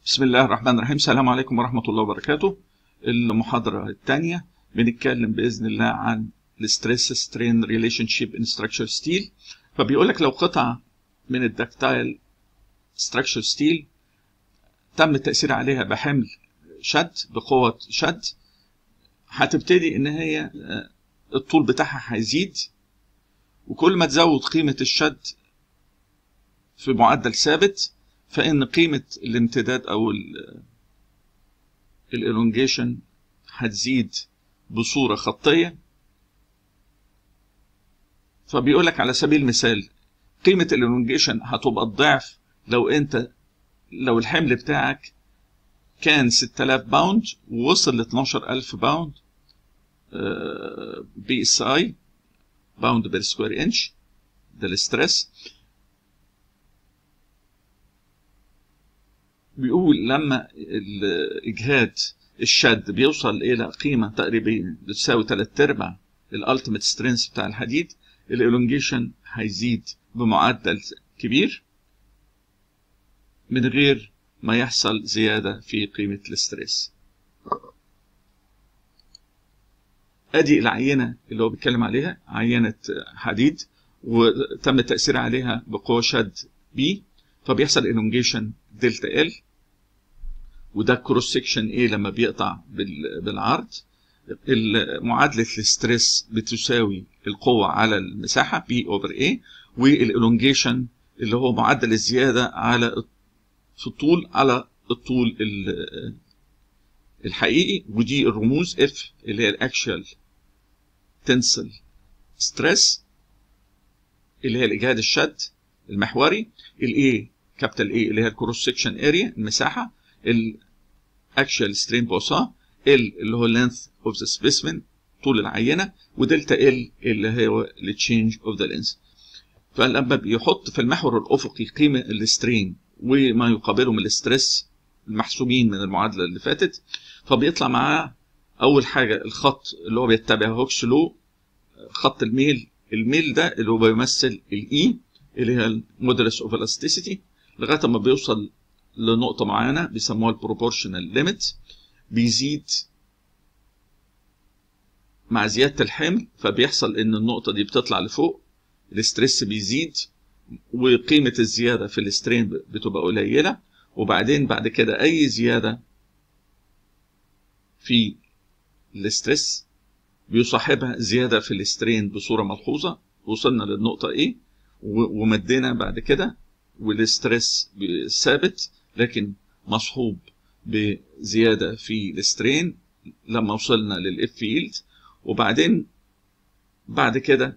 بسم الله الرحمن الرحيم السلام عليكم ورحمة الله وبركاته المحاضرة الثانية بنتكلم بإذن الله عن الستريس سترين ريليشن شيب ان ستراكشر ستيل فبيقول لك لو قطعة من الدكتايل ستراكشر ستيل تم التأثير عليها بحمل شد بقوة شد هتبتدي إن هي الطول بتاعها هيزيد وكل ما تزود قيمة الشد في معدل ثابت فإن قيمة الامتداد أو الالونجيشن هتزيد بصورة خطية فبيقول لك على سبيل المثال قيمة الالونجيشن هتبقى الضعف لو أنت لو الحمل بتاعك كان 6000 باوند ووصل ل 12000 باوند بي اس اي باوند بير سكوير انش ده الاسترس بيقول لما الاجهاد الشد بيوصل الى قيمه تقريبا بتساوي 3 ارباع الالتيميت سترينث بتاع الحديد الالونجيشن هيزيد بمعدل كبير من غير ما يحصل زياده في قيمه الاستريس ادي العينه اللي هو بيتكلم عليها عينه حديد وتم التاثير عليها بقوه شد بي فبيحصل الونجيشن دلتا ال وده كروس سكشن ايه لما بيقطع بالعرض معادله الاستريس بتساوي القوه على المساحه بي اوفر اي والالونجيشن اللي هو معدل الزياده على في الطول على الطول الحقيقي ودي الرموز اف اللي هي الاكشوال تنسل ستريس اللي هي الاجهاد الشد المحوري الاي كابيتال اي اللي هي الكروس سكشن اريا المساحه الاكشوال سترين بوسا ال اللي هو لينث اوف ذا سبيسمن طول العينه ودلتا ال اللي هو التشينج اوف ذا لينث فلما بيحط في المحور الافقي قيمه السترين وما يقابله من الاسترس المحسوبين من المعادله اللي فاتت فبيطلع معاه اول حاجه الخط اللي هو بيتبع هوكس لو خط الميل الميل ده اللي هو بيمثل الاي اللي هي المودرس اوف الاستيسيتي لغايه ما بيوصل لنقطه معينه بيسموها البروبورشنال ليميت بيزيد مع زياده الحمل فبيحصل ان النقطه دي بتطلع لفوق الاسترس بيزيد وقيمه الزياده في السترين بتبقى قليله وبعدين بعد كده اي زياده في الاسترس بيصاحبها زياده في السترين بصوره ملحوظه وصلنا للنقطه ايه ومدينا بعد كده والاسترس ثابت لكن مصحوب بزياده في السترين لما وصلنا للاف فيلد وبعدين بعد كده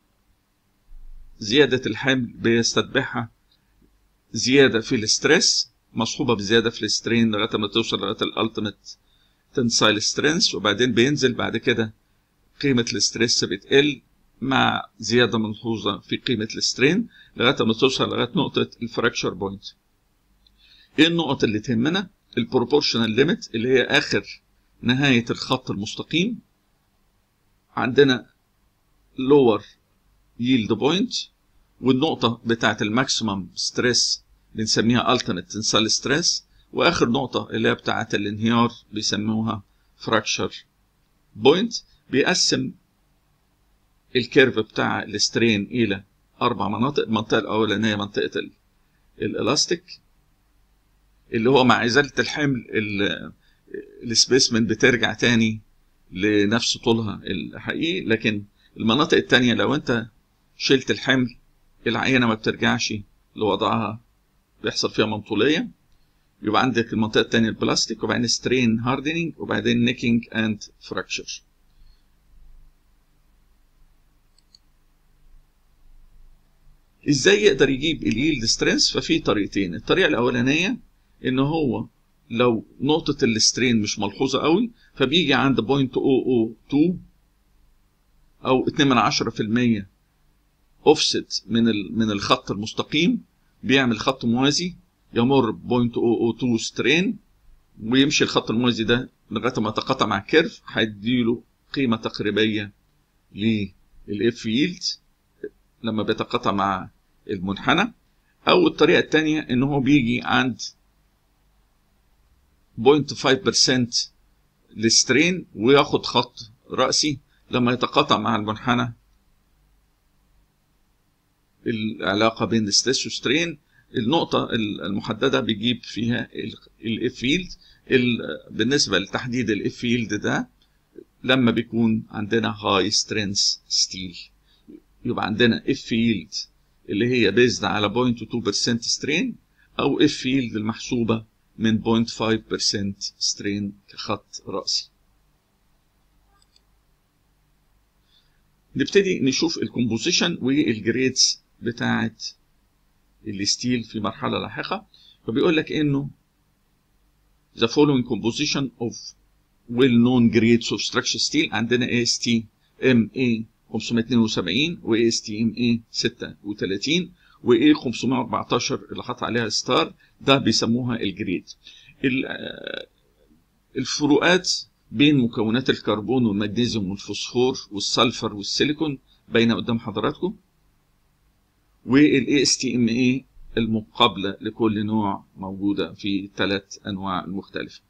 زيادة الحمل بيستتبعها زيادة في الاسترس مصحوبة بزيادة في السترين لغاية ما توصل لغاية الالتيميت تنسايل سترينث وبعدين بينزل بعد كده قيمة الاسترس بتقل مع زيادة ملحوظة في قيمة السترين لغاية ما توصل لغاية نقطة الفراكشر بوينت. ايه النقط اللي تهمنا؟ البروبورشنال ليميت اللي هي آخر نهاية الخط المستقيم. عندنا لور ييلد بوينت والنقطة بتاعة الماكسيمم ستريس بنسميها التيميت تنسال ستريس واخر نقطة اللي هي بتاعة الانهيار بيسموها فراكشر بوينت بيقسم الكيرف بتاع السترين الى اربع مناطق المنطقه الاولانيه منطقه الالاستيك اللي هو مع ازاله الحمل السبيسمن بترجع تاني لنفس طولها الحقيقي لكن المناطق التانية لو انت شلت الحمل العينه ما بترجعش لوضعها بيحصل فيها منطوليه يبقى عندك المنطقه التانية البلاستيك وبعدين سترين هاردنينج وبعدين نيكينج اند فراكشر ازاي يقدر يجيب اليلد سترينث ففي طريقتين الطريقه الاولانيه ان هو لو نقطه السترين مش ملحوظه قوي فبيجي عند 0.002 او 2 من 10% اوفست من من الخط المستقيم بيعمل خط موازي يمر 0.002 سترين ويمشي الخط الموازي ده لغايه ما يتقاطع مع الكيرف هيديله قيمه تقريبيه للاف ييلد لما بيتقاطع مع المنحنى او الطريقه الثانيه ان هو بيجي عند 0.5% للسترين وياخد خط رأسي لما يتقاطع مع المنحنى العلاقة بين الستريس والسترين النقطة المحددة بيجيب فيها الاف فيلد بالنسبة لتحديد الاف فيلد ده لما بيكون عندنا هاي سترينث ستيل يبقى عندنا اف فيلد اللي هي بيزد على 0.2% سترين او اف فيلد المحسوبة من 0.5% سترين كخط رأسي نبتدي نشوف الكومبوزيشن والجريدز بتاعه الستيل في مرحله لاحقه فبيقول لك انه the following composition of well known grades of structure steel عندنا AST MA 572 و AST MA 36 و A 514 اللي حط عليها ستار ده بيسموها الجريد الفروقات بين مكونات الكربون والمغنيسيوم والفوسفور والسلفر والسيليكون باينه قدام حضراتكم والاي اس تي ام اي المقابله لكل نوع موجوده في الثلاث انواع المختلفه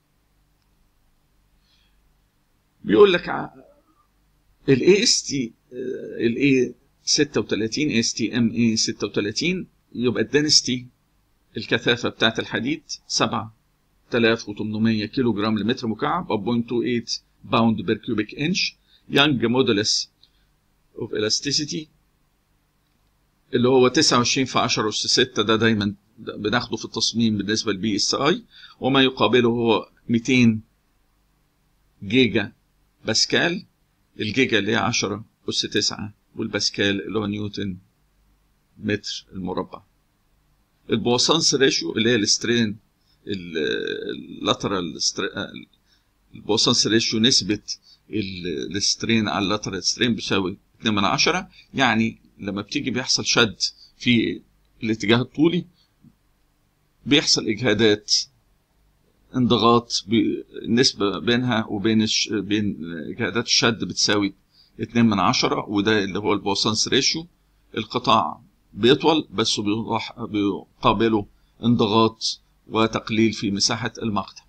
بيقول لك الاي اس تي الاي 36 اس تي ام اي 36 يبقى الدنستي الكثافه بتاعت الحديد 7 3800 كيلو جرام لمتر مكعب او 0.28 باوند بير كيوبيك انش يانج مودولس اوف elasticity اللي هو 29 في 10 اس 6 ده دايما بناخده في التصميم بالنسبه للبي اس اي وما يقابله هو 200 جيجا باسكال الجيجا اللي هي 10 اس 9 والباسكال اللي هو نيوتن متر المربع البواسانس ريشيو اللي هي السترين اللاترال البوسنس ريشيو نسبة السترين على اللاترال سترين بيساوي 2 من 10 يعني لما بتيجي بيحصل شد في الاتجاه الطولي بيحصل اجهادات انضغاط النسبة بينها وبين الش... بين اجهادات الشد بتساوي 2 من 10 وده اللي هو البوسنس ريشيو القطاع بيطول بس بيقابله انضغاط وتقليل في مساحة المقطع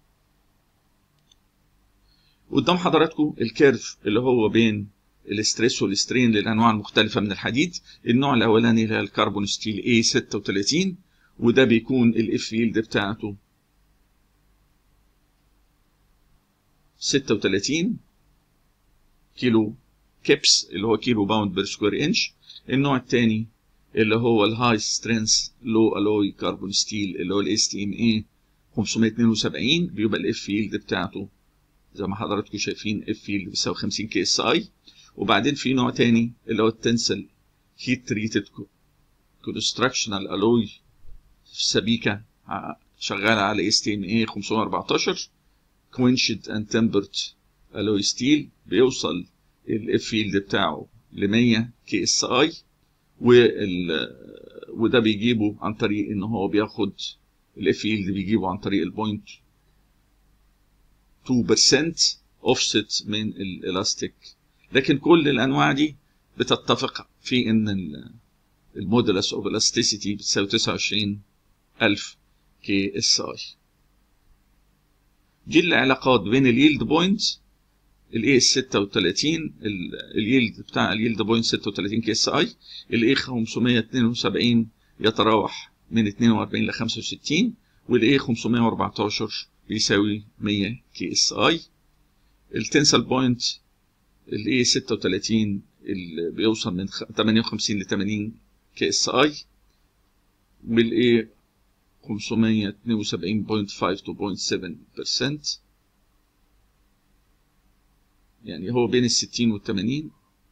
قدام حضراتكم الكيرف اللي هو بين الاستريس والسترين للانواع المختلفه من الحديد النوع الاولاني اللي هي الكربون ستيل A36 وده بيكون الاف فيلد بتاعته 36 كيلو كيبس اللي هو كيلو باوند بير سكوير انش النوع الثاني اللي هو الهاي سترينث لو الوي كربون ستيل اللي هو الاس تي ام اي 572 بيبقى الاف فيلد بتاعته زي ما حضراتكم شايفين اف فيلد بيساوي 50 كي اس اي وبعدين في نوع تاني اللي هو التنسل هيت تريتد كونستراكشنال الوي سبيكه شغاله على اس تي ام اي 514 كوينشد اند تمبرت الوي ستيل بيوصل الاف فيلد بتاعه ل 100 كي اس اي وده بيجيبه عن طريق ان هو بياخد الاف فيلد بيجيبه عن طريق البوينت 2% اوفست من الالاستيك لكن كل الانواع دي بتتفق في ان المودولس اوف الاستيسيتي بتساوي 29000 كي اس اي دي العلاقات بين اليلد بوينت الاي 36 اليلد بتاع اليلد بوينت 36 كي اس اي الاي 572 يتراوح من 42 ل 65 والاي 514 بيساوي 100 كي اس اي التنسل بوينت الاي 36 اللي بيوصل من 58 ل 80 كي اس اي والاي 572.5 to 0.7% يعني هو بين ال 60 وال 80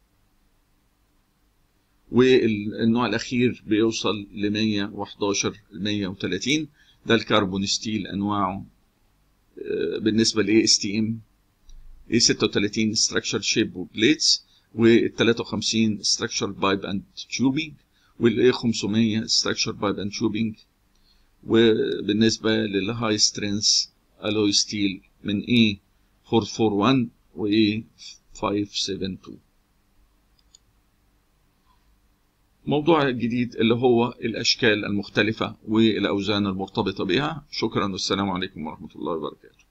والنوع الاخير بيوصل ل 111 ل 130 ده الكربون ستيل انواعه بالنسبه ل ASTM A36 structure shape plates وال 53 structure pipe and tubing وال A500 structure pipe and tubing وبالنسبة للهاي سترينث alloy ستيل من A441 و A572 موضوع جديد اللي هو الاشكال المختلفه والاوزان المرتبطه بها شكرا والسلام عليكم ورحمه الله وبركاته